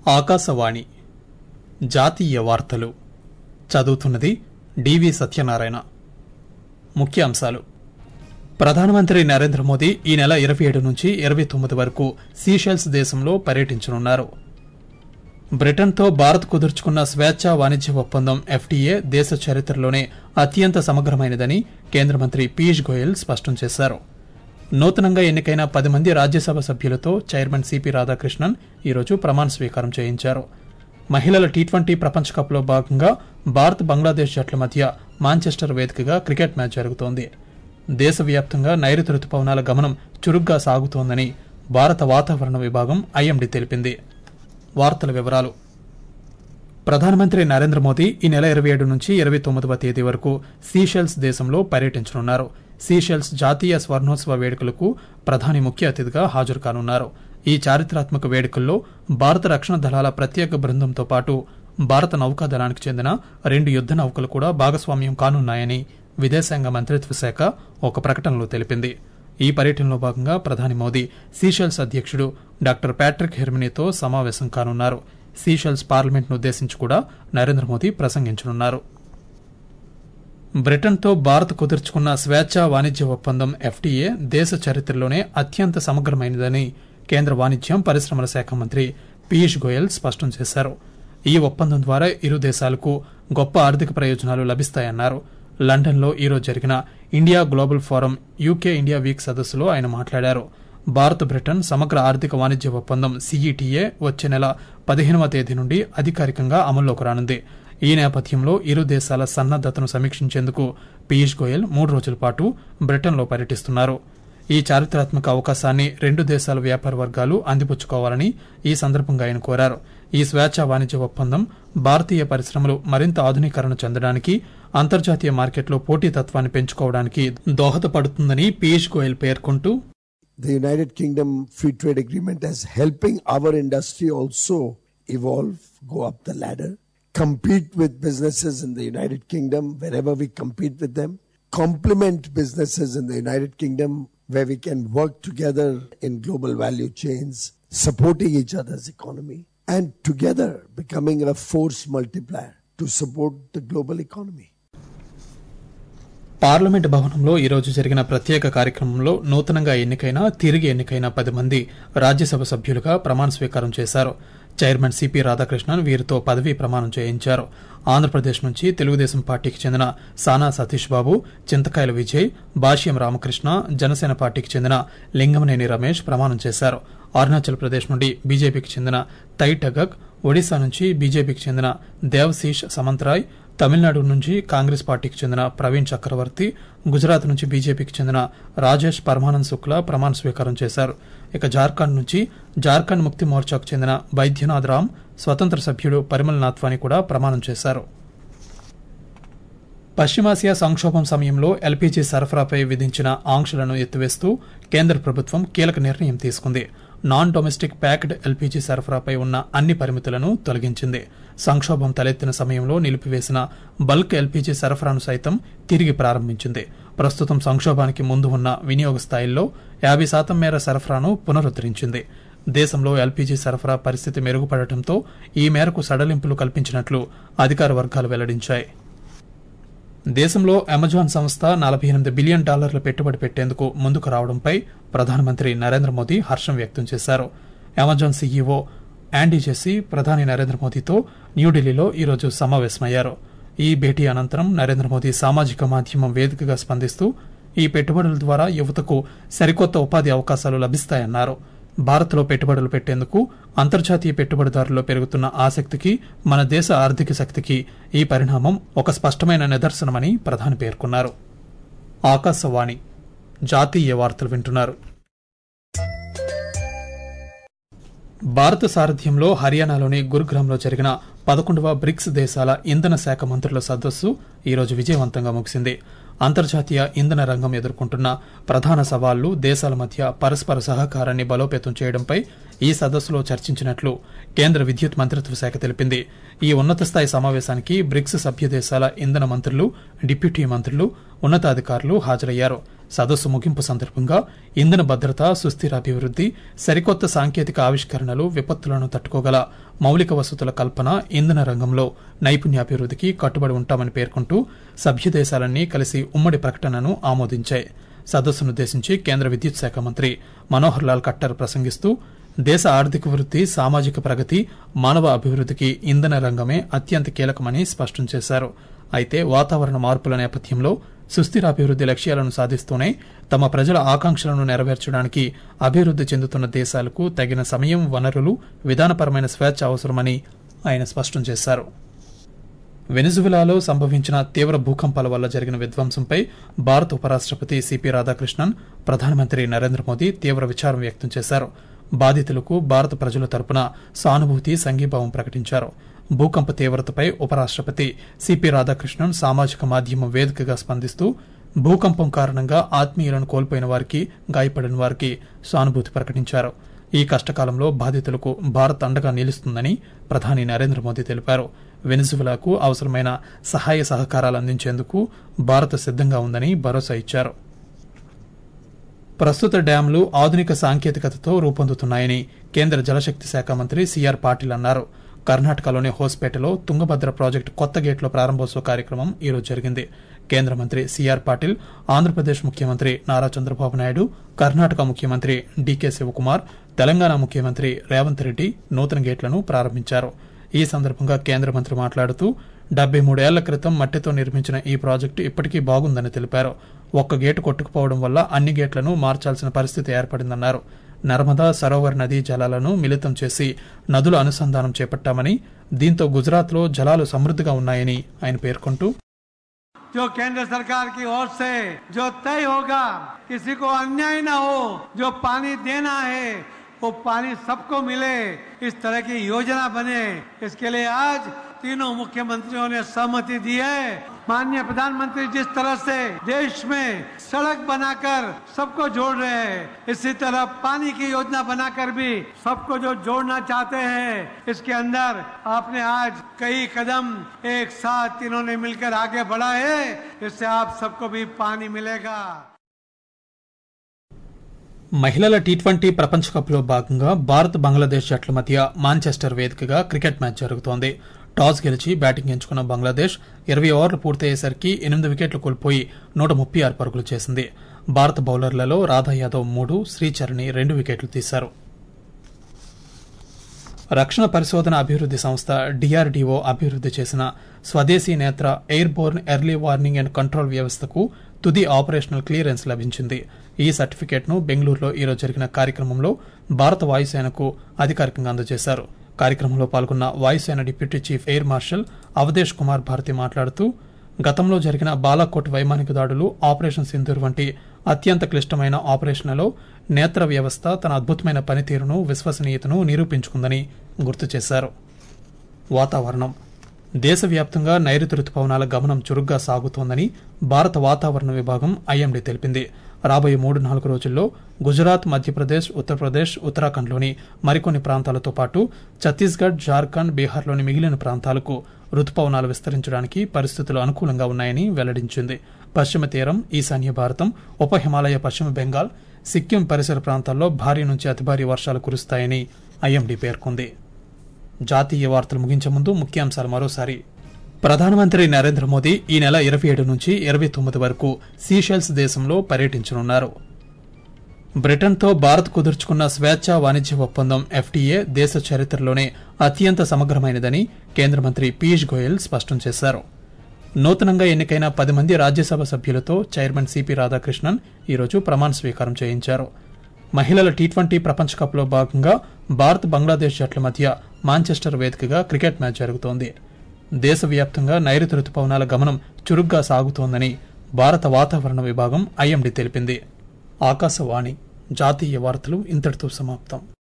ఆకాశవాణి జాతీయ వార్తలు చదువుతున్నది డివి సత్యనారాయణ ముఖ్యాంశాలు ప్రధానమంత్రి నరేంద్ర మోదీ ఈ నెల ఇరవై ఏడు నుంచి ఇరవై తొమ్మిది వరకు సీషెల్స్ దేశంలో పర్యటించనున్నారు బ్రిటన్తో భారత్ కుదుర్చుకున్న స్వేచ్ఛా వాణిజ్య ఒప్పందం ఎఫ్టీఏ దేశ చరిత్రలోనే అత్యంత సమగ్రమైనదని కేంద్ర మంత్రి పీయూష్ గోయల్ స్పష్టం చేశారు నూతనంగా ఎన్నికైన పది మంది రాజ్యసభ సభ్యులతో చైర్మన్ సిపి రాధాకృష్ణన్ ఈరోజు ప్రమాణ స్వీకారం చేయించారు మహిళల టీ ట్వంటీ ప్రపంచ కప్లో భాగంగా భారత్ బంగ్లాదేశ్ జట్ల మధ్య మాంచెస్టర్ వేదికగా క్రికెట్ మ్యాచ్ జరుగుతోంది దేశవ్యాప్తంగా నైరుతి రుతుపవనాల గమనం చురుగ్గా సాగుతోందని భారత వాతావరణ విభాగం ఐఎండీ తెలిపింది వార్తల వివరాలు ప్రధానమంత్రి నరేంద్ర మోదీ ఈ నెల ఇరవై ఏడు నుంచి ఇరవై తొమ్మిదవ తేదీ వరకు సీషెల్స్ దేశంలో పర్యటించనున్నారు సీషెల్స్ జాతీయ స్వర్ణోత్సవ వేడుకలకు ప్రధాని ముఖ్య అతిథిగా హాజరు కానున్నారు ఈ చారిత్రాత్మక వేడుకల్లో భారత రక్షణ దళాల ప్రత్యేక బృందంతో పాటు భారత నౌకాదళానికి చెందిన రెండు యుద్ద నౌకలు కూడా భాగస్వామ్యం కానున్నాయని విదేశాంగ మంత్రిత్వ శాఖ ఒక ప్రకటనలో తెలిపింది ఈ పర్యటనలో భాగంగా ప్రధాని మోదీ సీషెల్స్ అధ్యక్షుడు డాక్టర్ ప్యాట్రిక్ హెర్మినీతో సమావేశం కానున్నారు సీషెల్స్ పార్లమెంట్ను ఉద్దేశించి కూడా నరేంద్ర మోదీ ప్రసంగించనున్నారు బ్రిటన్తో భారత్ కుదుర్చుకున్న స్వేచ్ఛా వాణిజ్య ఒప్పందం ఎఫ్టీఏ దేశ చరిత్రలోనే అత్యంత సమగ్రమైనదని కేంద్ర వాణిజ్యం పరిశ్రమల శాఖ మంత్రి పీయూష్ గోయల్ స్పష్టం చేశారు ఈ ఒప్పందం ద్వారా ఇరు దేశాలకు గొప్ప ఆర్థిక ప్రయోజనాలు లభిస్తాయన్నారు లండన్లో ఈరోజు జరిగిన India global forum UK India week సదస్సులో ఆయన మాట్లాడారు భారత్ బ్రిటన్ సమగ్ర ఆర్థిక వాణిజ్య ఒప్పందం సీఈటీఏ వచ్చే నెల పదిహేనవ తేదీ నుండి అధికారికంగా అమల్లోకి రానుంది ఈ నేపథ్యంలో ఇరు దేశాల సన్నద్దతను సమీక్షించేందుకు పీయూష్ గోయల్ మూడు రోజుల పాటు బ్రిటన్లో పర్యటిస్తున్నారు ఈ చారిత్రాత్మక అవకాశాన్ని రెండు దేశాల వ్యాపార వర్గాలు అందిపుచ్చుకోవాలని ఈ సందర్భంగా ఆయన కోరారు ఈ స్వేచ్ఛా వాణిజ్య ఒప్పందం భారతీయ పరిశ్రమలు మరింత ఆధునీకరణ చెందడానికి అంతర్జాతీయ మార్కెట్లో పోటీతత్వాన్ని పెంచుకోవడానికి దోహదపడుతుందని పీయూష్ గోయల్ పేర్కొంటూ The United Kingdom Free Trade Agreement is helping our industry also evolve, go up the ladder, compete with businesses in the United Kingdom wherever we compete with them, complement businesses in the United Kingdom where we can work together in global value chains, supporting each other's economy, and together becoming a force multiplier to support the global economy. Parliament భవనంలో ఈరోజు జరిగిన ప్రత్యేక కార్యక్రమంలో నూతనంగా ఎన్నికైన తిరిగి ఎన్నికైన పది మంది రాజ్యసభ సభ్యులుగా ప్రమాణ స్వీకారం చేశారు చైర్మన్ సిపి రాధాకృష్ణన్ వీరితో పదవీ ప్రమాణం చేయించారు ఆంధ్రప్రదేశ్ నుంచి తెలుగుదేశం పార్టీకి చెందిన సానా సతీష్ బాబు చింతకాయల విజయ్ బాష్యం రామకృష్ణ జనసేన పార్టీకి చెందిన లింగమనేని రమేష్ ప్రమాణం చేశారు అరుణాచల్ ప్రదేశ్ నుండి బీజేపీకి చెందిన తై టగక్ ఒడిశా నుంచి బీజేపీకి చెందిన దేవశీష్ సమంతరాయ్ తమిళనాడు నుంచి కాంగ్రెస్ పార్టీకి చెందిన ప్రవీణ్ చక్రవర్తి గుజరాత్ నుంచి బీజేపీకి చెందిన రాజేష్ పరమానంద్ శుక్లా ప్రమాణ స్వీకారం చేశారు ఇక జార్ఖండ్ నుంచి జార్ఖండ్ ముక్తి మోర్చాకు చెందిన బైద్యనాథ్ రామ్ స్వతంత్ర సభ్యుడు పరిమల్ నాథ్వాని కూడా ప్రమాణం చేశారు పశ్చిమాసియా సంక్షోభం సమయంలో ఎల్పీజీ సరఫరాపై విధించిన ఆంక్షలను ఎత్తివేస్తూ కేంద్ర ప్రభుత్వం కీలక నిర్ణయం తీసుకుంది నాన్ డొమెస్టిక్ ప్యాక్డ్ ఎల్పీజీ సరఫరాపై ఉన్న అన్ని పరిమితులను తొలగించింది సంక్షోభం తలెత్తిన సమయంలో నిలిపివేసిన బల్క్ ఎల్పీజీ సరఫరాను సైతం తిరిగి ప్రారంభించింది ప్రస్తుతం సంక్షోభానికి ముందు ఉన్న వినియోగ స్థాయిల్లో యాభై శాతం మేర సరఫరాను పునరుద్దరించింది దేశంలో ఎల్పీజీ సరఫరా పరిస్థితి మెరుగుపడటంతో ఈ మేరకు సడలింపులు కల్పించినట్లు అధికార వర్గాలు వెల్లడించాయి దేశంలో అమెజాన్ సంస్థ నలభై ఎనిమిది బిలియన్ డాలర్ల పెట్టుబడి పెట్టేందుకు ముందుకు రావడంపై ప్రధానమంత్రి నరేంద్ర మోదీ హర్షం వ్యక్తం చేశారు అమెజాన్ సీఈఓ యాండీ జెస్సీ ప్రధాని నరేంద్ర మోదీతో న్యూఢిల్లీలో ఈరోజు సమావేశమయ్యారు ఈ భేటీ అనంతరం నరేంద్ర మోదీ సామాజిక మాధ్యమం వేదికగా స్పందిస్తూ ఈ పెట్టుబడుల ద్వారా యువతకు సరికొత్త ఉపాధి అవకాశాలు లభిస్తాయన్నారు భారత్లో పెట్టుబడులు పెట్టేందుకు అంతర్జాతీయ పెట్టుబడిదారుల్లో పెరుగుతున్న ఆసక్తికి మన దేశ ఆర్థిక శక్తికి ఈ పరిణామం ఒక స్పష్టమైన నిదర్శనమని ప్రధాని పేర్కొన్నారు ఆకాశవాణి జాతీయ వార్తలు వింటున్నారు భారత సారథ్యంలో హర్యానాలోని గురుగ్రామ్లో జరిగిన పదకొండవ బ్రిక్స్ దేశాల ఇంధన శాఖ మంత్రుల సదస్సు ఈరోజు విజయవంతంగా ముగిసింది అంతర్జాతీయ ఇంధన రంగం ఎదుర్కొంటున్న ప్రధాన సవాళ్లు దేశాల మధ్య పరస్పర సహకారాన్ని బలోపేతం చేయడంపై ఈ సదస్సులో చర్చించినట్లు కేంద్ర విద్యుత్ మంత్రిత్వ శాఖ తెలిపింది ఈ ఉన్నత స్థాయి సమావేశానికి బ్రిక్స్ సభ్య దేశాల ఇంధన మంత్రులు డిప్యూటీ మంత్రులు ఉన్నతాధికారులు హాజరయ్యారు సదస్సు ముగింపు సందర్భంగా ఇంధన భద్రత సుస్థిర అభివృద్ది సరికొత్త సాంకేతిక ఆవిష్కరణలు విపత్తులను తట్టుకోగల మౌలిక వసతుల కల్పన ఇంధన రంగంలో నైపుణ్యాభివృద్ధికి కట్టుబడి ఉంటామని పేర్కొంటూ సభ్య దేశాలన్నీ కలిసి ఉమ్మడి ప్రకటనను ఆమోదించాయి సదస్సునుద్దేశించి కేంద్ర విద్యుత్ శాఖ మంత్రి మనోహర్ లాల్ ఖట్టర్ ప్రసంగిస్తూ దేశ ఆర్థిక వృద్ధి సామాజిక ప్రగతి మానవ అభివృద్ధికి ఇంధన రంగమే అత్యంత కీలకమని స్పష్టం చేశారు అయితే వాతావరణ మార్పుల నేపథ్యంలో సుస్థిర అభివృద్ది లక్ష్యాలను సాధిస్తూనే తమ ప్రజల ఆకాంక్షలను నెరవేర్చడానికి అభివృద్ది చెందుతున్న దేశాలకు తగిన సమయం వనరులు విధానపరమైన స్వేచ్ఛ అవసరమని ఆయన స్పష్టం చేశారు వెనిజువెలాలో సంభవించిన తీవ్ర భూకంపాల వల్ల జరిగిన విధ్వంసంపై భారత ఉపరాష్టపతి సిపి రాధాకృష్ణన్ ప్రధానమంత్రి నరేంద్ర మోదీ తీవ్ర విచారం వ్యక్తం చేశారు బాధితులకు భారత ప్రజల తరపున సానుభూతి సంఘీభావం ప్రకటించారు భూకంప తీవ్రతపై ఉపరాష్టపతి సిపి రాధాకృష్ణన్ సామాజిక మాధ్యమం వేదికగా స్పందిస్తూ భూకంపం కారణంగా ఆత్మీయులను కోల్పోయిన వారికి గాయపడిన వారికి సానుభూతి ప్రకటించారు ఈ కష్టకాలంలో బాధితులకు భారత్ అండగా నిలుస్తుందని ప్రధాని నరేంద్ర మోదీ తెలిపారు వెనిజువెలాకు అవసరమైన సహాయ సహకారాలు అందించేందుకు భారత్ సిద్దంగా ఉందని భరోసా ఇచ్చారు ప్రస్తుత డ్యాంలు ఆధునిక సాంకేతికతతో రూపొందుతున్నాయని కేంద్ర జలశక్తి శాఖ మంత్రి సిఆర్ పాటిల్ అన్నారు కర్ణాటకలోని హోస్పేటలో తుంగభద్ర ప్రాజెక్టు కొత్త గేట్ల ప్రారంభోత్సవ కార్యక్రమం ఈరోజు జరిగింది కేంద్ర మంత్రి సిఆర్ పాటిల్ ఆంధ్రప్రదేశ్ ముఖ్యమంత్రి నారా చంద్రబాబు నాయుడు కర్ణాటక ముఖ్యమంత్రి డీకే శివకుమార్ తెలంగాణ ముఖ్యమంత్రి రేవంత్ రెడ్డి నూతన గేట్లను ప్రారంభించారు ఈ సందర్భంగా కేంద్ర మంత్రి మాట్లాడుతూ డెబ్బై మూడేళ్ల క్రితం మట్టితో నిర్మించిన ఈ ప్రాజెక్టు ఇప్పటికీ బాగుందని తెలిపారు ఒక్క గేటు కొట్టుకుపోవడం వల్ల అన్ని గేట్లను మార్చాల్సిన పరిస్థితి ఏర్పడిందన్నారు నర్మదా సరోవర్ నదీ జలాలను మిళితం చేసి నదుల అనుసంధానం చేపట్టామని దీంతో గుజరాత్లో జలాలు సమృద్ధిగా ఉన్నాయని ఆయన పేర్కొంటూ जो केंद्र सरकार की ओर से जो तय होगा किसी को अन्याय ना हो जो पानी देना है वो पानी सबको मिले इस तरह की योजना बने इसके लिए आज तीनों मुख्यमंत्रियों ने सहमति दी है माननीय प्रधानमंत्री जिस तरह से देश में सड़क बनाकर सबको जोड़ रहे हैं इसी तरह पानी की योजना बनाकर भी सबको जो जोड़ना चाहते हैं इसके अंदर आपने आज कई कदम एक साथ तीनों ने मिलकर आगे बढ़ा है इससे आप सबको भी पानी मिलेगा మహిళల టీ ట్వంటీ ప్రపంచ కప్లో భాగంగా భారత్ బంగ్లాదేశ్ జట్ల మధ్య మాంచెస్టర్ వేదికగా క్రికెట్ మ్యాచ్ జరుగుతోంది టాస్ గెలిచి బ్యాటింగ్ ఎంచుకున్న బంగ్లాదేశ్ ఇరవై ఓవర్లు పూర్తయ్యేసరికి ఎనిమిది వికెట్లు కోల్పోయి నూట ముప్పై ఆరు పరుగులు చేసింది భారత బౌలర్లలో రాధా యాదవ్ మూడు శ్రీచరణి రెండు వికెట్లు తీశారు రక్షణ పరిశోధన అభివృద్ది సంస్థ డిఆర్డీఓ అభివృద్ది చేసిన స్వదేశీ Netra airborne early warning and control వ్యవస్థకు తుది ఆపరేషనల్ క్లియరెన్స్ లభించింది ఈ సర్టిఫికేట్ను బెంగళూరులో ఈరోజు జరిగిన కార్యక్రమంలో భారత వాయుసేనకు అధికారికంగా అందజేశారు కార్యక్రమంలో పాల్గొన్న వాయుసేన deputy chief air marshal Avadhesh Kumar Bharti మాట్లాడుతూ గతంలో జరిగిన బాలాకోట్ వైమానిక దాడులు ఆపరేషన్ సింధూర్ వంటి అత్యంత క్లిష్టమైన ఆపరేషన్లలో నేత్ర వ్యవస్థ తన అద్భుతమైన పనితీరును విశ్వసనీయతను నిరూపించుకుందని గుర్తు చేశారు వాతావరణం దేశవ్యాప్తంగా నైరుతి రుతుపవనాల గమనం చురుగ్గా సాగుతోందని భారత వాతావరణ విభాగం ఐఎండీ తెలిపింది రాబోయే మూడు నాలుగు రోజుల్లో గుజరాత్ మధ్యప్రదేశ్ ఉత్తరప్రదేశ్ ఉత్తరాఖండ్లోని మరికొన్ని ప్రాంతాలతో పాటు ఛత్తీస్గఢ్ జార్ఖండ్ బీహార్లోని మిగిలిన ప్రాంతాలకు రుతుపవనాలు విస్తరించడానికి పరిస్థితులు అనుకూలంగా ఉన్నాయని వెల్లడించింది పశ్చిమ తీరం ఈశాన్య భారతం ఉప హిమాలయ పశ్చిమ బెంగాల్ సిక్కిం పరిసర ప్రాంతాల్లో భారీ నుంచి అతి భారీ వర్షాలు కురుస్తాయని ఐఎండీ పేర్కొంది జాతీయ వార్తలు ముగించే ముందు ముఖ్యాంశాలు మరోసారి ప్రధానమంత్రి నరేంద్ర మోదీ ఈ నెల ఇరవై ఏడు నుంచి ఇరవై తొమ్మిది వరకు సీషెల్స్ దేశంలో పర్యటించనున్నారు బ్రిటన్తో భారత్ కుదుర్చుకున్న స్వేచ్ఛ వాణిజ్య ఒప్పందం ఎఫ్టీఏ దేశ చరిత్రలోనే అత్యంత సమగ్రమైనదని కేంద్ర మంత్రి పీయూష్ గోయల్ స్పష్టం చేశారు నూతనంగా ఎన్నికైన పది మంది రాజ్యసభ సభ్యులతో చైర్మన్ సిపి రాధాకృష్ణన్ ఈరోజు ప్రమాణ స్వీకారం చేయించారు మహిళల టీ ట్వంటీ ప్రపంచ కప్లో భాగంగా భారత్ బంగ్లాదేశ్ జట్ల మధ్య మాంచెస్టర్ వేదికగా క్రికెట్ మ్యాచ్ జరుగుతోంది దేశవ్యాప్తంగా నైరుతి రుతుపవనాల గమనం చురుగ్గా సాగుతోందని భారత వాతావరణ విభాగం ఐఎండీ తెలిపింది ఆకాశవాణి జాతీయ వార్తలు ఇంతటితో సమాప్తం